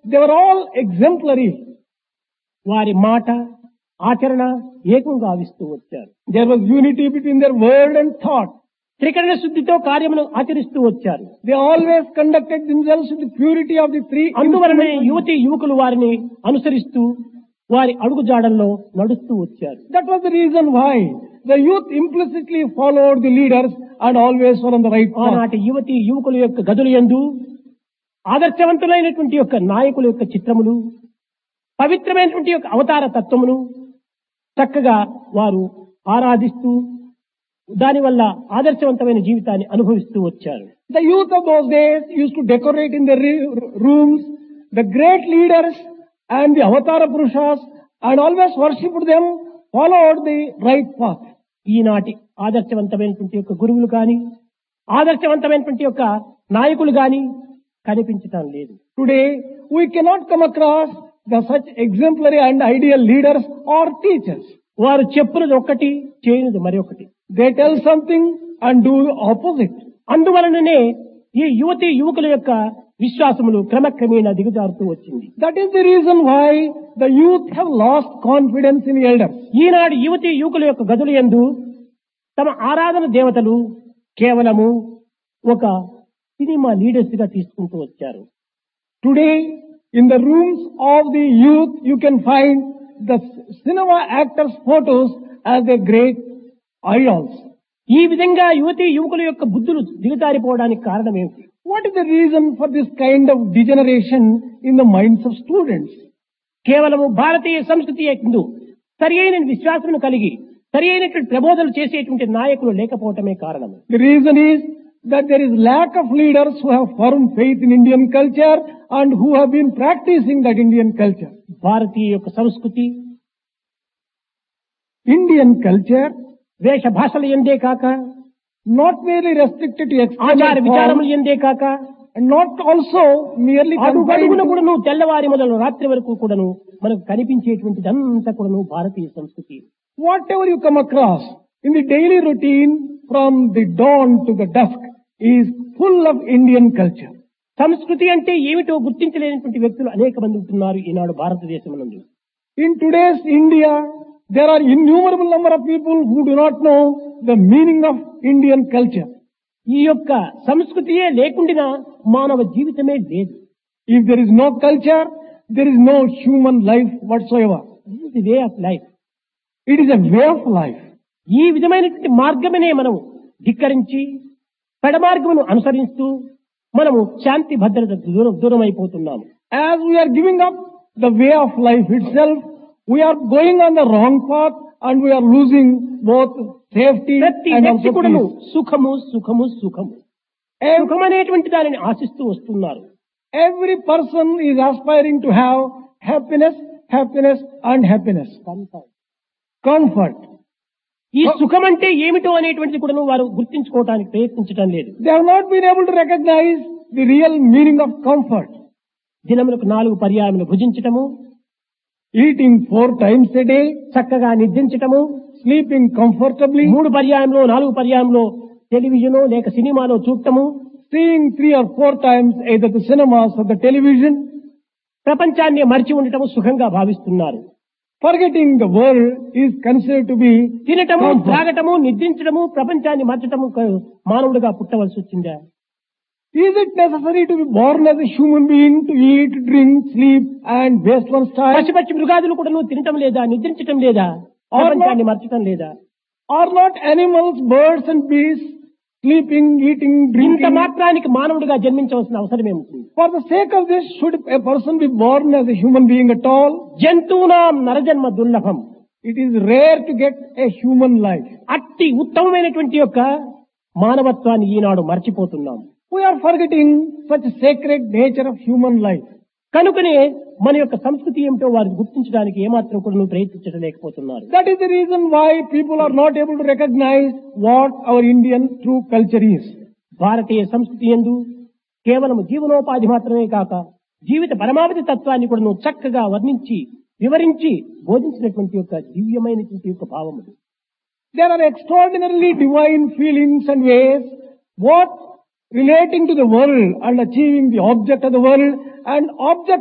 they were all exemplary. వారి మాట ఆచరణ ఏకం గావిస్తూ వచ్చారు There was unity between their word and thought. త్రికరణ శుద్ధితో కార్యమును ఆచరిస్తూ వచ్చారు They always conducted themselves with the purity of the three అందువలనే instruments. యువతి యువకులు వారిని అనుసరిస్తూ వారి అడుగుజాడల్లో నడుస్తూ వచ్చారు That was the reason why the youth implicitly followed the leaders and always were on the right path. ఆనాటి యువతి యువకుల యొక్క గదుల యందు ఆదర్శవంతులైనటువంటి యొక్క నాయకుల యొక్క చిత్రములు పవిత్రమైనటువంటి యొక్క అవతార తత్వమును చక్కగా వారు ఆరాధిస్తూ దానివల్ల ఆదర్శవంతమైన జీవితాన్ని అనుభవిస్తూ వచ్చారు The youth of those days used to decorate in their re- rooms the great leaders and the Avatara Purushas and always worshipped them, followed the right path. ఈనాటి ఆదర్శవంతమైనటువంటి యొక్క గురువులు కానీ ఆదర్శవంతమైనటువంటి యొక్క నాయకులు కానీ కనిపించటం లేదు Today, we cannot come across the such exemplary and ideal leaders or teachers. వారు చెప్పునది ఒక్కటి చేయనిది మరొకటి They tell something and do the opposite. అందువలననే ఈ యువతి యువకుల యొక్క విశ్వాసములు క్రమక్రమేణా దిగజారుతూ వచ్చింది That is the reason why the youth have lost confidence in elders. ఈనాడు యువతి యువకుల యొక్క గదుల యందు తమ ఆరాధన దేవతలు కేవలము ఒక సినిమా లీడర్స్ గా తీసుకుంటూ వచ్చారు Today, in the rooms of the youth, you can find the cinema actors' photos as their great idols. ఈ విధంగా యువతి యువకుల యొక్క బుద్ధులు దిగజారిపోవడానికి కారణం ఏమిటి What is the reason for this kind of degeneration in the minds of students? కేవలము భారతీయ సంస్కృతి ఎందు సరి అయిన విశ్వాసమును కలిగి సరి అయినటువంటి ప్రబోధనలు చేసేటువంటి నాయకులు లేకపోవటమే కారణం The reason is that there is lack of leaders who have firm faith in Indian culture and who have been practicing that Indian culture. భారతీయ యొక్క సంస్కృతి Indian culture, వేష భాషల ఎందే కాక not merely restricted to ఆచార external విచారములు forms, ఎందే కాక and not also merely confined అడుగడుగున to కూడాను తెల్లవారి మొదలు రాత్రి వరకు కూడాను మనకు కనిపించేటువంటిదంతా కూడాను భారతీయ సంస్కృతి whatever you come across in the daily routine from the dawn to the dusk is full of Indian culture. సంస్కృతి అంటే ఏమిటో గుర్తించలేనటువంటి వ్యక్తులు అనేక మంది ఉంటున్నారు ఈనాడు భారతదేశం నందు In today's India, there are innumerable number of people who do not know the meaning of Indian culture. ఈ యొక్క సంస్కృతియే లేకుండా మానవ జీవితమే లేదు If there is no culture, there is no human life whatsoever. The way of life It is a way of life. ఈ విధమైనటువంటి మార్గమనే మనం ధిక్కరించి పెడమార్గమును అనుసరిస్తూ మనము శాంతి భద్రత దూరం దూరం అయిపోతున్నాము As we are giving up the way of life itself, we are going on the wrong path and we are losing both safety ప్రతి and వ్యక్తి also కూడాను peace. సుఖము సుఖము సుఖము Ev- సుఖం అనేటువంటి దానిని ఆశిస్తూ వస్తున్నారు Every person is aspiring to have happiness, happiness and happiness. Comfort. ఈ సుఖం అంటే ఏమిటో అనేటువంటిది కూడా వారు గుర్తించుకోవడానికి ప్రయత్నించడం లేదు They have not been able to recognize the real meaning of comfort. దినములకు నాలుగు పర్యాయములు భుజించటము Eating four times a day, చక్కగా నిద్రించటము sleeping comfortably, మూడు పర్యాయంలో నాలుగు పర్యాయంలో టెలివిజన్ లేక సినిమాలో చూడటము seeing three or four times either the cinemas or the television, ప్రపంచాన్ని మరిచి ఉండటము సుఖంగా భావిస్తున్నారు forgetting the world is considered to be తినటము comfort. త్రాగటము నిద్రించడము ప్రపంచాన్ని మర్చటము క- మానవుడిగా పుట్టవలసి వచ్చిందా Is it necessary to be born as a human being to eat, drink, sleep and waste one's time? పశు పక్షి మృగాదులు కూడా నువ్వు తినటం లేదా నిద్రించటం లేదా ప్రపంచాన్ని మర్చటం లేదా Are not animals, birds and beasts sleeping, eating, ఇంత drinking? మాత్రానికి మానవుడిగా జన్మించవలసిన అవసరం ఏముంటుంది For the sake of this, should a person be born as a human being at all? జంతువునాం నరజన్మ దుర్లభం It is rare to get a human life. అట్టి ఉత్తమమైనటువంటి యొక్క మానవత్వాన్ని ఈనాడు మర్చిపోతున్నాం We are forgetting such sacred nature of human life. కనుకనే మన యొక్క సంస్కృతి ఏమిటో వారు గుర్తించడానికి ఏమాత్రం కూడా నువ్వు ప్రయత్నించలేకపోతున్నారు That is the reason why people are not able to recognize what our Indian true culture is. భారతీయ సంస్కృతి ఎందు కేవలం జీవనోపాధి మాత్రమే కాక జీవిత పరమావధి తత్వాన్ని కూడా నువ్వు చక్కగా వర్ణించి వివరించి బోధించినటువంటి యొక్క దివ్యమైనటువంటి యొక్క భావములు There are extraordinarily divine feelings and ways, what relating to the world and achieving the object of the world and object